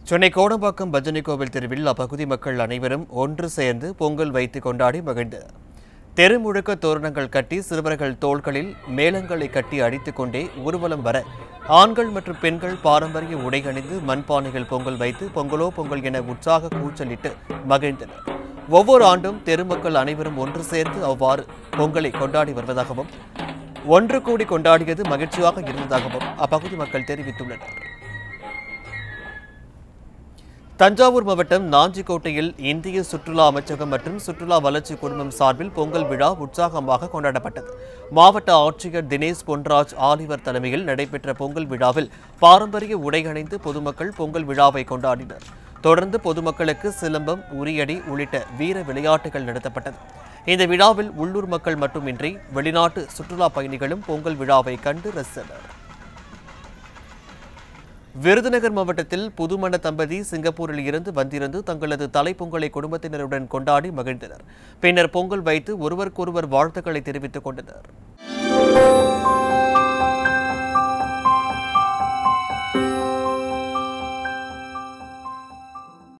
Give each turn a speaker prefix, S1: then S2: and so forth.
S1: சென்னை கோடம்பாக்கம் பஜனை கோவில் தெருவில் அப்பகுதி மக்கள் அனைவரும் ஒன்று சேர்ந்து பொங்கல் வைத்து கொண்டாடி மகிழ்ந்தனர் தெரு முழுக்க தோரணங்கள் கட்டி சிறுவர்கள் தோள்களில் மேளங்களை கட்டி அடித்துக் கொண்டே ஊர்வலம் வர ஆண்கள் மற்றும் பெண்கள் பாரம்பரிய உடை அணிந்து மண்பானைகள் பொங்கல் வைத்து பொங்கலோ பொங்கல் என உற்சாக கூச்சலிட்டு மகிழ்ந்தனர் ஒவ்வொரு ஆண்டும் தெருமக்கள் அனைவரும் ஒன்று சேர்ந்து அவ்வாறு பொங்கலை கொண்டாடி வருவதாகவும் ஒன்று கூடி கொண்டாடியது மகிழ்ச்சியாக இருந்ததாகவும் அப்பகுதி மக்கள் தெரிவித்துள்ளனர் தஞ்சாவூர் மாவட்டம் நாஞ்சிக்கோட்டையில் இந்திய சுற்றுலா அமைச்சகம் மற்றும் சுற்றுலா வளர்ச்சி குழுமம் சார்பில் பொங்கல் விழா உற்சாகமாக கொண்டாடப்பட்டது மாவட்ட ஆட்சியர் தினேஷ் பொன்ராஜ் ஆலிவர் தலைமையில் நடைபெற்ற பொங்கல் விழாவில் பாரம்பரிய உடை அணிந்து பொதுமக்கள் பொங்கல் விழாவை கொண்டாடினர் தொடர்ந்து பொதுமக்களுக்கு சிலம்பம் உரியடி உள்ளிட்ட வீர விளையாட்டுகள் நடத்தப்பட்டது இந்த விழாவில் உள்ளூர் மக்கள் மட்டுமின்றி வெளிநாட்டு சுற்றுலா பயணிகளும் பொங்கல் விழாவை கண்டு ரசித்தனர் விருதுநகர் மாவட்டத்தில் புதுமண தம்பதி சிங்கப்பூரில் இருந்து வந்திருந்து தங்களது தலைப்பொங்கலை குடும்பத்தினருடன் கொண்டாடி மகிழ்ந்தனர் பின்னர் பொங்கல் வைத்து ஒருவருக்கொருவர் வாழ்த்துக்களை தெரிவித்துக் கொண்டனர்